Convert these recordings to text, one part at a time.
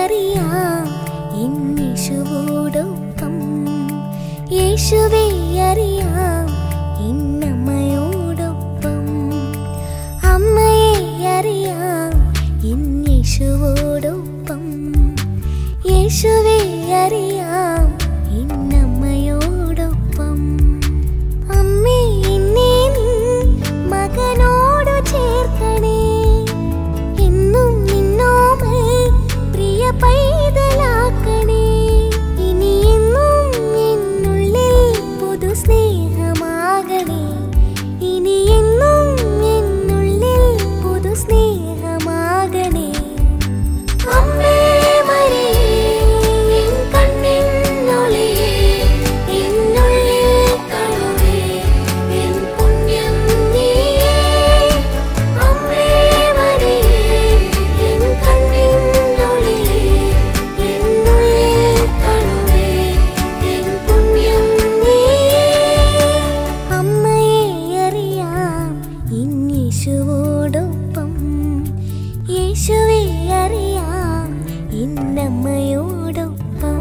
അറിയാം ഇന്നേശുവോടൊപ്പം യേശുവെ അറിയാം ഇന്നമ്മയോടൊപ്പം അമ്മയെ അറിയാം ഇന്നേശുവോടൊപ്പം യേശുവെ അറിയാം ഇന്നമ്മയോടൊപ്പം അമ്മേ എന്നെ നീ മകനോടു ചേർക്കണേ എന്നും നിന്നോമൽ പ്രിയ പൈതലാക്കണേ ഇനി എന്നും എന്നുള്ളിൽ പുതു സ്നേഹമാകണേ ഇനി എന്നും എന്നുള്ളിൽ പുതു സ്നേഹമാകണേ അമ്മേ മരിയേ എൻ കണ്ണിനൊളിയേ എന്നുള്ളിൽ കഴുകേ എൻ പുണ്യം നീയേ അമ്മേ മരിയേ എൻ കണ്ണിനൊളിയേ എന്നുള്ളിൽ കഴുകേ എൻ പുണ്യം നീയേ അമ്മയെ അറിയാം ഇന്നേശുവോടൊപ്പം യേശുവെ അറിയാം ഇന്നമ്മയോടൊപ്പം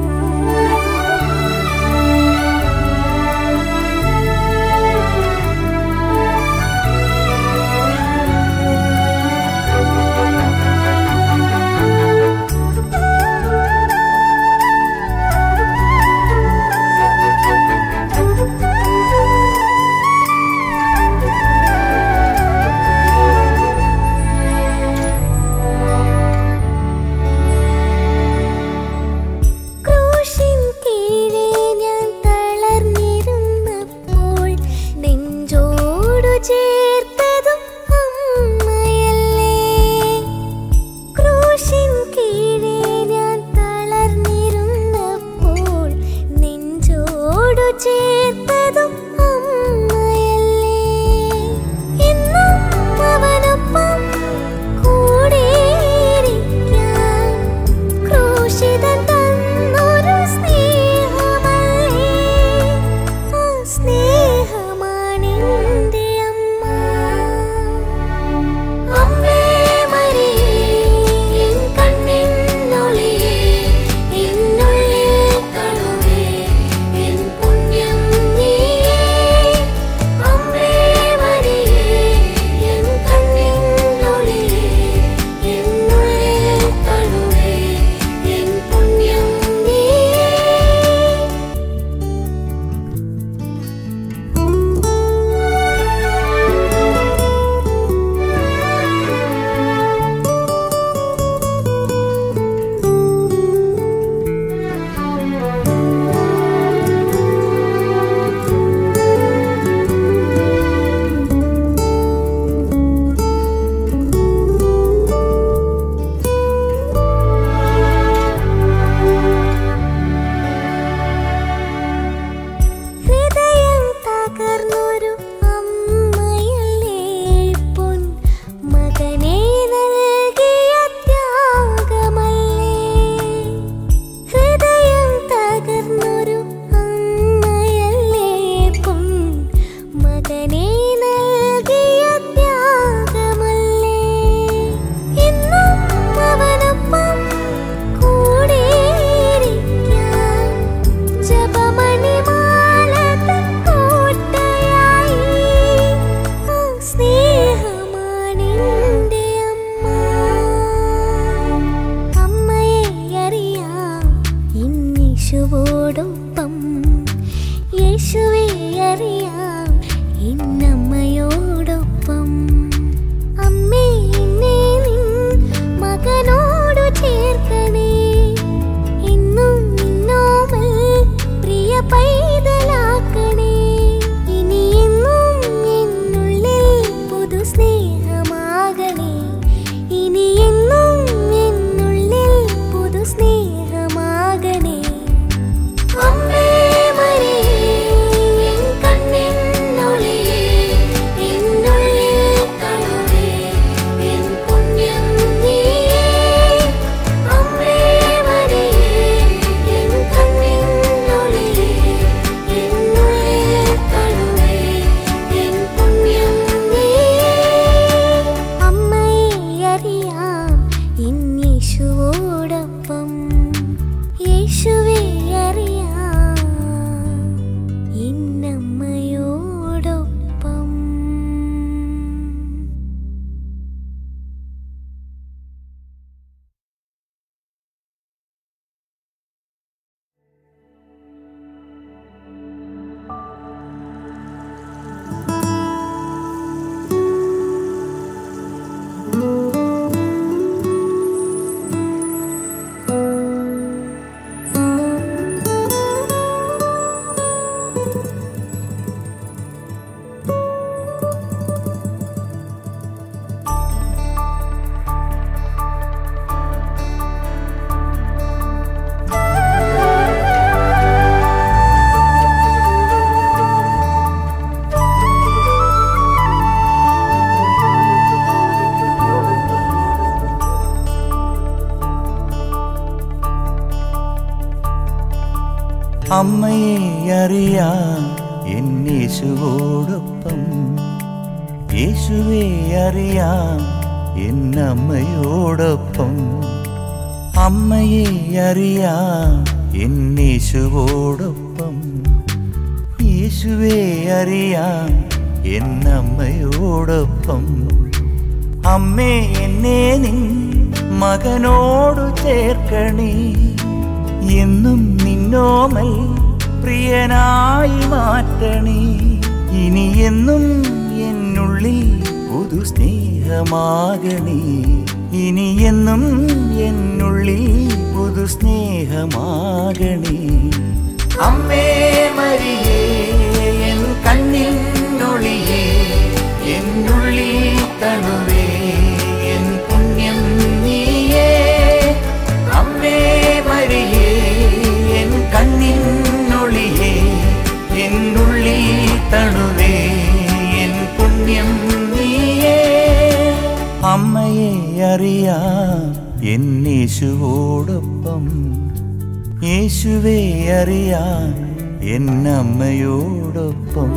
അമ്മയെ അറിയാം എന്നേശുവോടൊപ്പം യേശുവെ അറിയാം എന്നമ്മയോടൊപ്പം അമ്മയെ അറിയാം എന്നേശുവോടൊപ്പം യേശുവെ അറിയാം എന്നമ്മയോടൊപ്പം അമ്മേ എന്നെ നിൻ മകനോടു ചേർക്കണേ എന്നും നിന്നോമൽ പ്രിയനായി മാറ്റണേ ഇനി എന്നും എന്നുള്ളിൽ പുതു സ്നേഹമാകണേ ഇനി എന്നും എന്നുള്ളിൽ പുതു സ്നേഹമാകണേ അമ്മേ മരിയേ എൻ കണ്ണിനൊളിയേ എന്നുള്ളിൽ തണുവേ എൻ പുണ്യം നീയേ അമ്മേ മരിയേ എൻ കണ്ണിനൊളിയേ എന്നുള്ളിൽ തണുവേ എൻ പുണ്യം നീയേ അമ്മയെ അറിയാം എന്നേശുവോടൊപ്പം യേശുവെ അറിയാം എന്നമ്മയോടൊപ്പം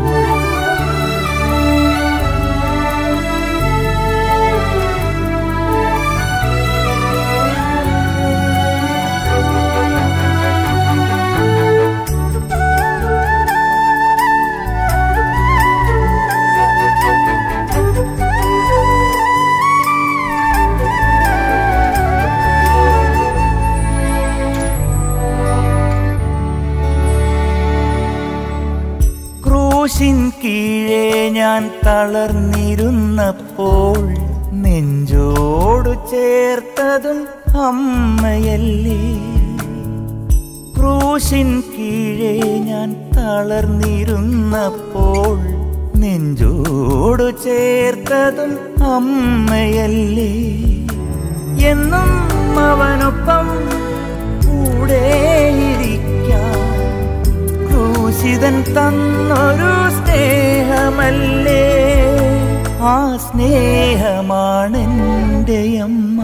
ക്രൂശിൻ കീഴെ ഞാൻ തളർന്നിരുന്നപ്പോൾ നെഞ്ചോടു ചേർത്തതും അമ്മയല്ലേ ക്രൂശിൻ കീഴെ ഞാൻ തളർന്നിരുന്നപ്പോൾ നെഞ്ചോടു ചേർത്തതും അമ്മയല്ലേ എന്നും അവനൊപ്പം കൂടെയിരിക്കാം ക്രൂശിതൻ തന്നൊരു സ്നേഹമല്ലേ ആ സ്നേഹമാണെൻ്റെ അമ്മ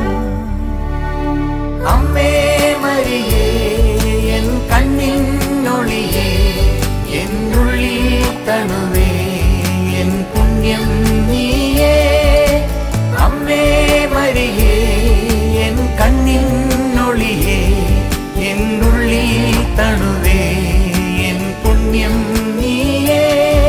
അമ്മേ മരിയേ എൻ കണ്ണിനൊളിയേ എന്നുള്ളിൽ തണുവേ എൻ പുണ്യം നീയേ അമ്മേ മരിയേ എൻ കണ്ണിനൊളിയേ എന്നുള്ളിൽ തണുവേ എൻ പുണ്യം നീയേ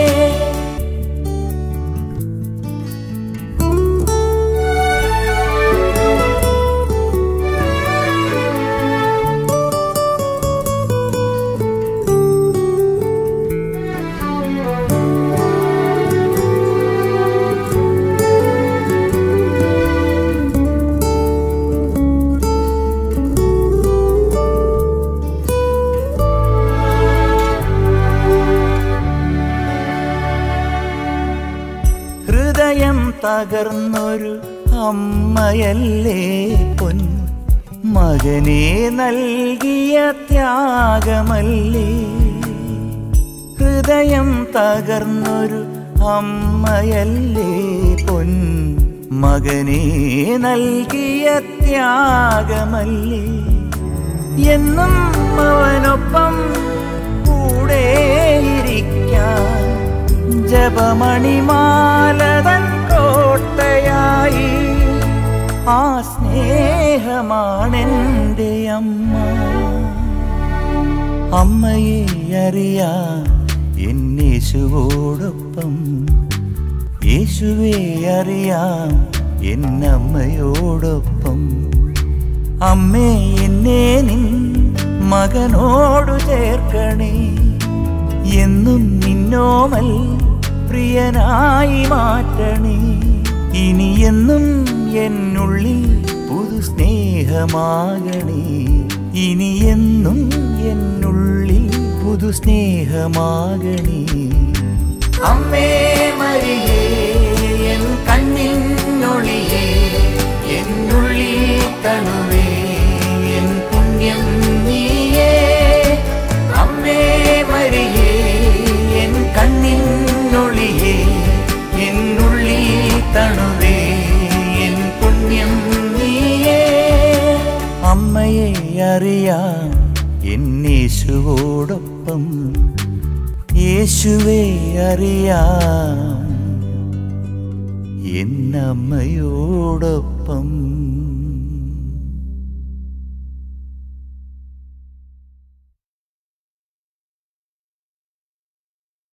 ഹൃദയം തകർന്നൊരു അമ്മയല്ലേ പൊൻ മകനെ നൽകിയ ത്യാഗമല്ലേ ഹൃദയം തകർന്നൊരു അമ്മയല്ലേ പൊൻ മകനെ നൽകിയ ത്യാഗമല്ലേ എന്നും അവനൊപ്പം കൂടെയിരിക്കാൻ ജപമണിമാലതൻ കോട്ടയായി ആ സ്നേഹമാണെൻ്റെ അമ്മ അമ്മയെ അറിയാം എന്നേശുവോടൊപ്പം യേശുവെ അറിയാം എന്നമ്മയോടൊപ്പം അമ്മേ എന്നെ നിൻ മകനോടു ചേർക്കണേ എന്നും നിന്നോമൽ പ്രിയനായി മാറ്റണേ ഇനി എന്നും എന്നുള്ളിൽ പുതു സ്നേഹമാകണേ ഇനി എന്നും എന്നുള്ളിൽ പുതു സ്നേഹമാകണേ അമ്മേ മരിയേ എൻ കണ്ണിനൊളിയേ എന്നുള്ളിൽ തണുവേ എൻ പുണ്യം നീയേ അമ്മേ മരിയേ എൻ കണ്ണിനൊളിയേ എന്നുള്ളിൽ തണുവേ എൻ പുണ്യം നീയേ അമ്മയെ അറിയാം എന്നേശുവോടൊപ്പം യേശുവെ അറിയാം എന്നമ്മയോടൊപ്പം